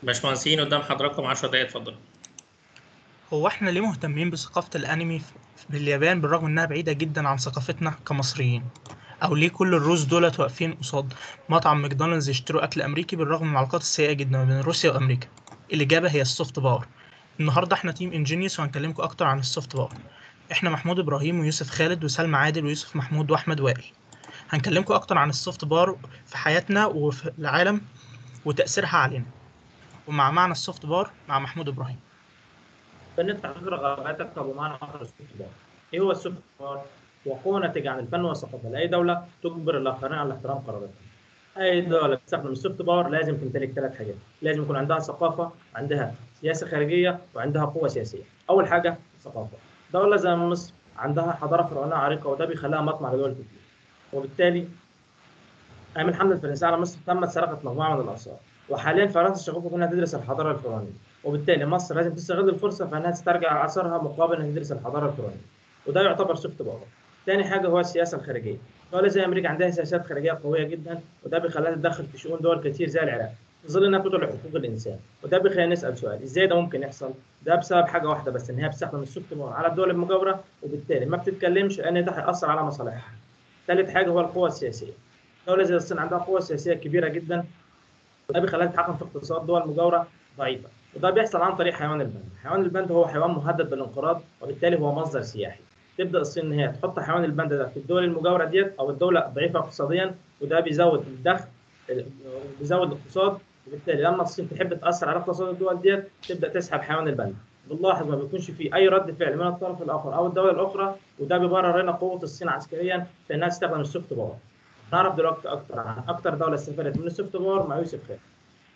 باشمهندسين قدام حضراتكم 10 دقايق اتفضل هو احنا ليه مهتمين بثقافة الانمي في- باليابان بالرغم انها بعيدة جدا عن ثقافتنا كمصريين او ليه كل الروس دولت واقفين قصاد مطعم ماكدونالدز يشتروا اكل امريكي بالرغم من العلاقات السيئة جدا ما بين روسيا وامريكا الاجابة هي السوفت باور النهاردة احنا تيم انجينيوس وهنكلمكم اكتر عن السوفت باور احنا محمود ابراهيم ويوسف خالد وسلمى عادل ويوسف محمود واحمد وائل هنكلمكم اكتر عن السوفت باور في حياتنا وفي العالم وتأثيرها علينا ومع معنى السوفت باور مع محمود ابراهيم فن تحقيق رغباتك بمعنى آخر السوفت باور. إيه هو السوفت باور؟ هو قوة ناتجة عن الفن والثقافة لأي دولة تجبر الآخرين على احترام قراراتها. أي دولة بتستخدم السوفت باور لازم تمتلك ثلاث حاجات، لازم يكون عندها ثقافة، عندها سياسة خارجية، وعندها قوة سياسية. أول حاجة الثقافة. دولة زي مصر عندها حضارة فرعونية عريقة وده بيخليها مطمع لدول كتير. وبالتالي أيام الحملة الفرنسية على مصر تمت سرقة مجموعة من الآثار. وحاليا فرنسا شغوفة انها تدرس الحضاره الفرعونيه وبالتالي مصر لازم تستغل الفرصه في انها تسترجع اثارها مقابل انها تدرس الحضاره الفرعونيه وده يعتبر سوفت باور ثاني حاجه هو السياسه الخارجيه دوله زي امريكا عندها سياسات خارجيه قويه جدا وده بيخليها تتدخل في شؤون دول كتير زي العراق في ظل انها بتدعو لحقوق الانسان وده بيخلينا نسال سؤال ازاي ده ممكن يحصل ده بسبب حاجه واحده بس ان هي بتستخدم السوفت باور على الدول المجاوره وبالتالي ما بتتكلمش لان ده هياثر على مصالحها ثالث حاجه هو القوه السياسيه دوله زي الصين عندها قوه سياسيه كبيره جدا وده بيخليها تتحكم في اقتصاد دول مجاوره ضعيفه وده بيحصل عن طريق حيوان البند حيوان البند هو حيوان مهدد بالانقراض وبالتالي هو مصدر سياحي تبدا الصين ان هي تحط حيوان البند ده في الدول المجاوره ديت او الدوله ضعيفه اقتصاديا وده بيزود الدخل بيزود الاقتصاد وبالتالي لما الصين تحب تاثر على اقتصاد الدول ديت تبدا تسحب حيوان البند بنلاحظ ما بيكونش في اي رد فعل من الطرف الاخر او الدوله الاخرى وده بيبرر لنا قوه الصين عسكريا في انها تستخدم السوفت باور نعرف دلوقتي اكتر عن اكتر دوله استفادت من السوفت باور مع يوسف خالد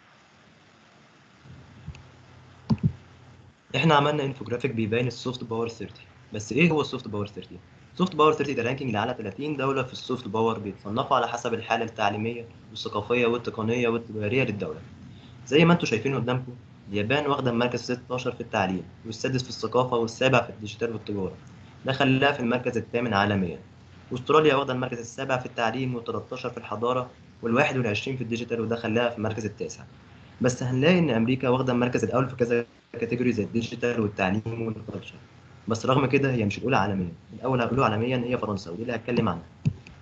احنا عملنا انفوجرافيك بيبين السوفت باور 30 بس ايه هو السوفت باور 30 سوفت باور 30 ده رانكينج على 30 دوله في السوفت باور بيتصنفوا على حسب الحاله التعليميه والثقافيه والتقنيه والتجاريه للدوله زي ما انتم شايفين قدامكم اليابان واخده المركز 16 في التعليم والسادس في الثقافه والسابع في الديجيتال والتجاره ده خلاها في المركز الثامن عالميا استراليا واخده المركز السابع في التعليم وال13 في الحضاره وال21 في الديجيتال وده خلاها في المركز التاسع بس هنلاقي ان امريكا واخده المركز الاول في كذا كاتيجوري زي الديجيتال والتعليم والكلتشر بس رغم كده هي مش الاولى عالميا الاولى الاولى عالميا هي فرنسا ودي اللي هتكلم عنها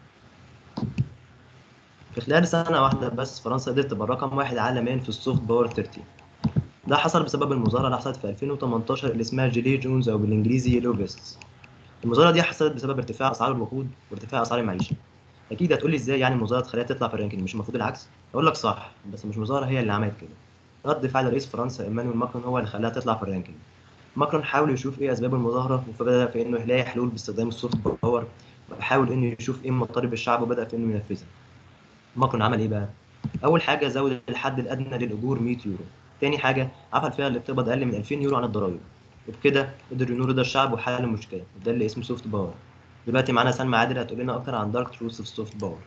في خلال سنه واحده بس فرنسا قدرت تبقى رقم واحد عالميا في السوفت باور 30 ده حصل بسبب المظاهره اللي حصلت في 2018 اللي اسمها جيلي جونز او بالانجليزي يلو فيستس المظاهره دي حصلت بسبب ارتفاع اسعار الوقود وارتفاع اسعار المعيشه اكيد هتقولي ازاي يعني المظاهره تخليها تطلع في الرانكينج مش المفروض العكس اقول لك صح بس مش مظاهره هي اللي عملت كده رد فعل رئيس فرنسا ايمانويل ماكرون هو اللي خلاها تطلع في الرانكينج ماكرون حاول يشوف ايه اسباب المظاهره وبدا في انه يلاقي حلول باستخدام السوفت باور وحاول انه يشوف ايه مطالب الشعب وبدا في انه ينفذها ماكرون عمل ايه بقى اول حاجه زود الحد الادنى للاجور 100 يورو تاني حاجه عمل فيها اللي بتقبض اقل من 2000 يورو عن الضرايب وبكده قدر ينور رضا الشعب وحل المشكله وده اللي اسمه سوفت باور دلوقتي معانا سلمى عادل هتقول لنا اكتر عن دارك تروث في السوفت باور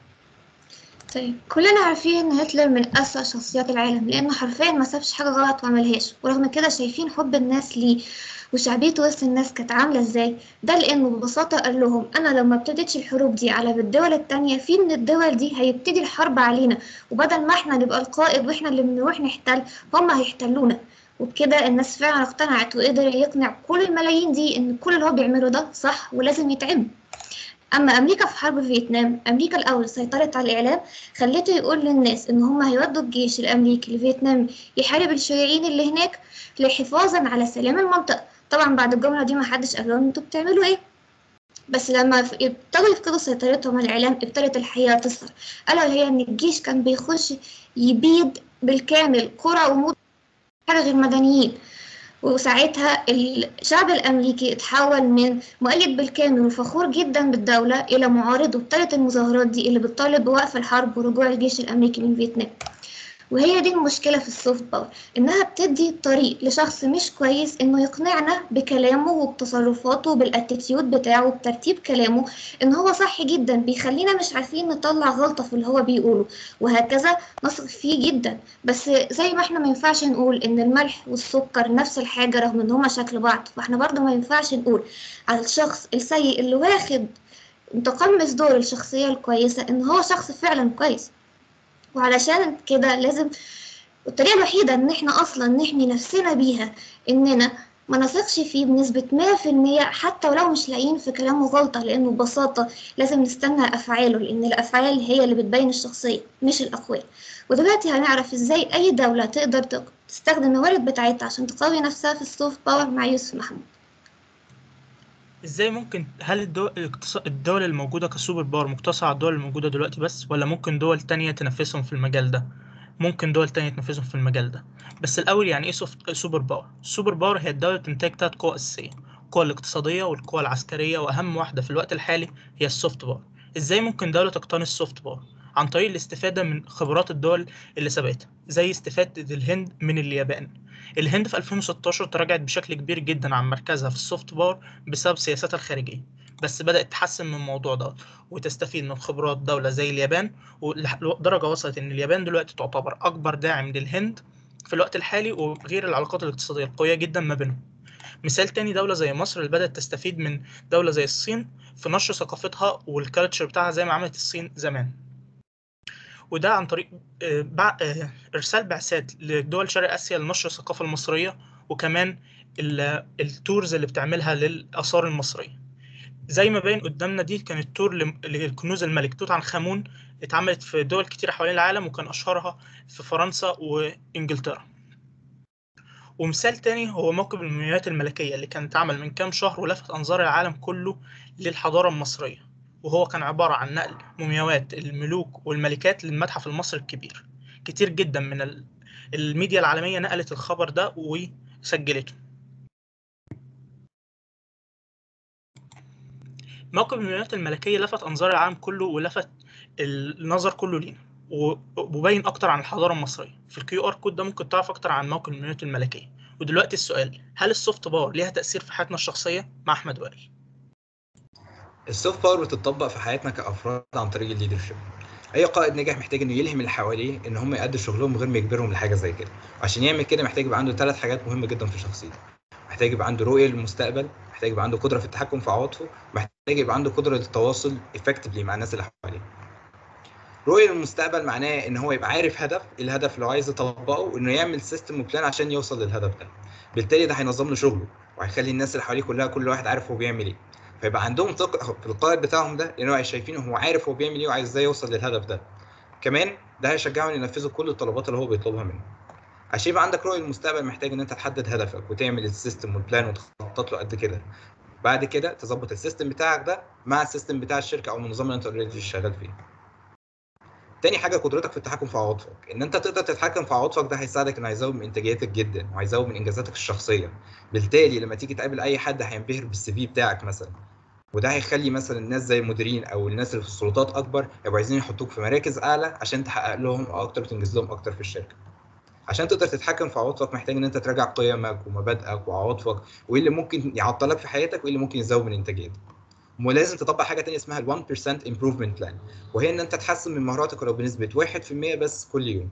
طيب كلنا عارفين ان هتلر من اسوأ شخصيات العالم لانه حرفيا ما سابش حاجه غلط وعملهاش ورغم كده شايفين حب الناس ليه وشعبيته وسط الناس كانت عامله ازاي ده لانه ببساطه قال لهم انا لو ما ابتديتش الحروب دي على الدول التانية في من الدول دي هيبتدي الحرب علينا وبدل ما احنا نبقى القائد واحنا اللي بنروح نحتل هم هيحتلونا وبكده الناس فعلا اقتنعت وقدر يقنع كل الملايين دي ان كل اللي هو بيعمله ده صح ولازم يتعمل اما امريكا في حرب فيتنام امريكا الاول سيطرت على الاعلام خلته يقول للناس ان هم هيودوا الجيش الامريكي لفيتنام يحارب الشيوعيين اللي هناك لحفاظا على سلام المنطقه طبعا بعد الجمله دي ما حدش قال لهم انتوا بتعملوا ايه بس لما ابتدوا يفقدوا سيطرتهم على الاعلام ابتدت الحقيقه تظهر الا وهي ان الجيش كان بيخش يبيد بالكامل قرى ومدن غير مدنيين وساعتها الشعب الأمريكي اتحول من مؤيد بالكامل وفخور جدا بالدولة إلى معارض وابتدت المظاهرات دي اللي بتطالب بوقف الحرب ورجوع الجيش الأمريكي من فيتنام وهي دي المشكلة في السوفت باور إنها بتدي طريق لشخص مش كويس إنه يقنعنا بكلامه وبتصرفاته وبالاتيتيود بتاعه وبترتيب كلامه إن هو صح جدا بيخلينا مش عارفين نطلع غلطة في اللي هو بيقوله وهكذا نثق فيه جدا بس زي ما احنا ما ينفعش نقول إن الملح والسكر نفس الحاجة رغم إن هما شكل بعض فاحنا برضو ما ينفعش نقول على الشخص السيء اللي واخد متقمص دور الشخصية الكويسة إن هو شخص فعلا كويس وعلشان كده لازم والطريقة الوحيدة إن إحنا أصلا نحمي نفسنا بيها إننا ما نثقش فيه بنسبة 100% حتى ولو مش لاقيين في كلامه غلطة لأنه ببساطة لازم نستنى أفعاله لأن الأفعال هي اللي بتبين الشخصية مش الأقوال ودلوقتي هنعرف إزاي أي دولة تقدر تق- تستخدم الموارد بتاعتها عشان تقوي نفسها في السوفت باور مع يوسف محمود ازاي ممكن هل الدول الاقتص- الدول الموجودة كسوبر باور مقتصرة على الدول الموجودة دلوقتي بس ولا ممكن دول تانية تنافسهم في المجال ده ممكن دول تانية تنافسهم في المجال ده بس الأول يعني إيه سوفت سوبر باور السوبر باور هي الدولة بتنتج تلات قوى أساسية القوى الاقتصادية والقوى العسكرية وأهم واحدة في الوقت الحالي هي السوفت باور ازاي ممكن دولة تقتني السوفت باور عن طريق الاستفادة من خبرات الدول اللي سبقتها زي استفادة الهند من اليابان الهند في 2016 تراجعت بشكل كبير جدا عن مركزها في السوفت باور بسبب سياستها الخارجية بس بدأت تحسن من الموضوع ده وتستفيد من خبرات دولة زي اليابان ولدرجة وصلت إن اليابان دلوقتي تعتبر أكبر داعم للهند في الوقت الحالي وغير العلاقات الاقتصادية القوية جدا ما بينهم مثال تاني دولة زي مصر اللي بدأت تستفيد من دولة زي الصين في نشر ثقافتها والكالتشر بتاعها زي ما عملت الصين زمان وده عن طريق آه، بع- آه، إرسال بعثات لدول شرق آسيا لنشر الثقافة المصرية وكمان ال- التورز اللي بتعملها للآثار المصرية زي ما باين قدامنا دي كانت تور لم- لكنوز الملك توت عنخ آمون اتعملت في دول كتيرة حوالين العالم وكان أشهرها في فرنسا وإنجلترا ومثال تاني هو موكب المومياوات الملكية اللي كان اتعمل من كام شهر ولفت أنظار العالم كله للحضارة المصرية وهو كان عبارة عن نقل مومياوات الملوك والملكات للمتحف المصري الكبير كتير جدا من ال- الميديا العالمية نقلت الخبر ده وسجلته موكب المومياوات الملكية لفت أنظار العالم كله ولفت النظر كله لينا و- وبين أكتر عن الحضارة المصرية في الكيو ار كود ده ممكن تعرف أكتر عن موكب المومياوات الملكية ودلوقتي السؤال هل السوفت باور ليها تأثير في حياتنا الشخصية مع أحمد وائل السوفت باور بتطبق في حياتنا كافراد عن طريق الليدرشيب اي قائد ناجح محتاج انه يلهم اللي حواليه ان هم يأدوا شغلهم من غير ما يجبرهم لحاجه زي كده عشان يعمل كده محتاج يبقى عنده ثلاث حاجات مهمه جدا في شخصيته محتاج يبقى عنده رؤيه للمستقبل محتاج يبقى عنده قدره في التحكم في عواطفه محتاج يبقى عنده قدره للتواصل افكتفلي مع الناس اللي حواليه رؤيه للمستقبل معناه ان هو يبقى عارف هدف الهدف اللي هو عايز يطبقه وانه يعمل سيستم وبلان عشان يوصل للهدف ده بالتالي ده هينظم له شغله وهيخلي الناس اللي حواليه كلها كل واحد عارف هو بيعمل ايه فيبقى عندهم ثقه في القائد بتاعهم ده لان هو شايفين هو عارف هو بيعمل ايه وعايز ازاي يوصل للهدف ده كمان ده هيشجعهم ينفذوا كل الطلبات اللي هو بيطلبها منهم عشان يبقى عندك رؤيه للمستقبل محتاج ان انت تحدد هدفك وتعمل السيستم والبلان وتخطط له قد كده بعد كده تظبط السيستم بتاعك ده مع السيستم بتاع الشركه او المنظمه اللي انت اوريدي شغال فيها تاني حاجه قدرتك في التحكم في عواطفك ان انت تقدر تتحكم في عواطفك ده هيساعدك انه هيزود من انتاجيتك جدا وهيزود من انجازاتك الشخصيه بالتالي لما تيجي تقابل اي حد هينبهر بالسي في بتاعك مثلا وده هيخلي مثلا الناس زي المديرين او الناس اللي في السلطات اكبر يبقوا عايزين يحطوك في مراكز اعلى عشان تحقق لهم اكتر وتنجز لهم اكتر في الشركه عشان تقدر تتحكم في عواطفك محتاج ان انت تراجع قيمك ومبادئك وعواطفك وايه اللي ممكن يعطلك في حياتك وايه اللي ممكن يزود من انتاجيتك ولازم تطبق حاجه تانية اسمها ال 1% improvement plan وهي ان انت تحسن من مهاراتك ولو بنسبه 1% بس كل يوم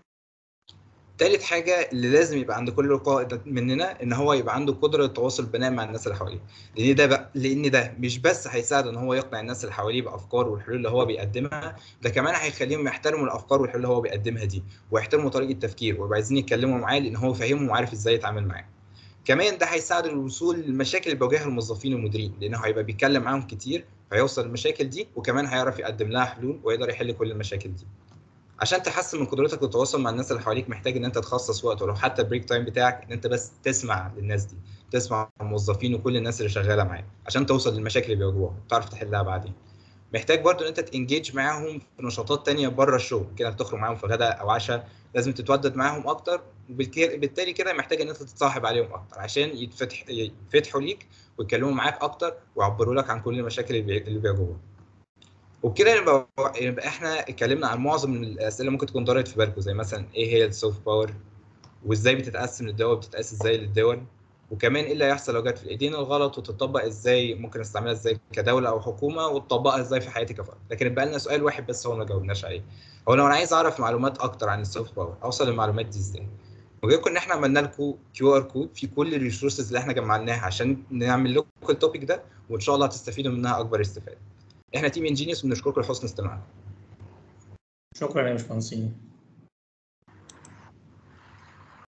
تالت حاجة اللي لازم يبقى عند كل قائد مننا ان هو يبقى عنده قدرة التواصل بناء مع الناس اللي حواليه لان ده بقى لان ده مش بس هيساعد ان هو يقنع الناس اللي حواليه بافكار والحلول اللي هو بيقدمها ده كمان هيخليهم يحترموا الافكار والحلول اللي هو بيقدمها دي ويحترموا طريقة تفكيره ويبقوا عايزين يتكلموا معاه لان هو فاهمهم وعارف ازاي يتعامل معاه كمان ده هيساعد الوصول للمشاكل اللي بيواجهها الموظفين والمديرين لانه هيبقى بيتكلم معاهم كتير فيوصل للمشاكل دي وكمان هيعرف يقدم لها حلول ويقدر يحل كل المشاكل دي عشان تحسن من قدرتك للتواصل مع الناس اللي حواليك محتاج ان انت تخصص وقت ولو حتى البريك تايم بتاعك ان انت بس تسمع للناس دي تسمع الموظفين وكل الناس اللي شغاله معاك عشان توصل للمشاكل اللي بيواجهوها وتعرف تحلها بعدين محتاج برضو ان انت تنجيج معاهم في نشاطات تانية بره الشغل كده بتخرج معاهم في غداء او عشاء لازم تتودد معاهم اكتر وبالتالي كده محتاج ان انت تتصاحب عليهم اكتر عشان يتفتح يفتحوا ليك ويتكلموا معاك اكتر ويعبروا لك عن كل المشاكل اللي بي- اللي بيواجهوها وبكده يبقى يبقى احنا اتكلمنا عن معظم من الاسئله اللي ممكن تكون دارت في بالكم زي مثلا ايه هي السوفت باور وازاي بتتقسم للدول بتتقاس ازاي للدول وكمان ايه اللي هيحصل لو جت في الايدين الغلط وتطبق ازاي ممكن استعملها ازاي كدوله او حكومه وتطبقها ازاي في حياتي كفرد لكن بقى لنا سؤال واحد بس هو ما جاوبناش عليه هو لو انا عايز اعرف معلومات اكتر عن السوفت باور اوصل للمعلومات دي ازاي وجايكم ان احنا عملنا لكم كيو ار كود في كل الريسورسز اللي احنا جمعناها عشان نعمل لكم التوبيك ده وان شاء الله هتستفيدوا منها اكبر استفاده احنا تيم انجينيوس بنشكركم لحسن استماعكم شكرا يا باشمهندسين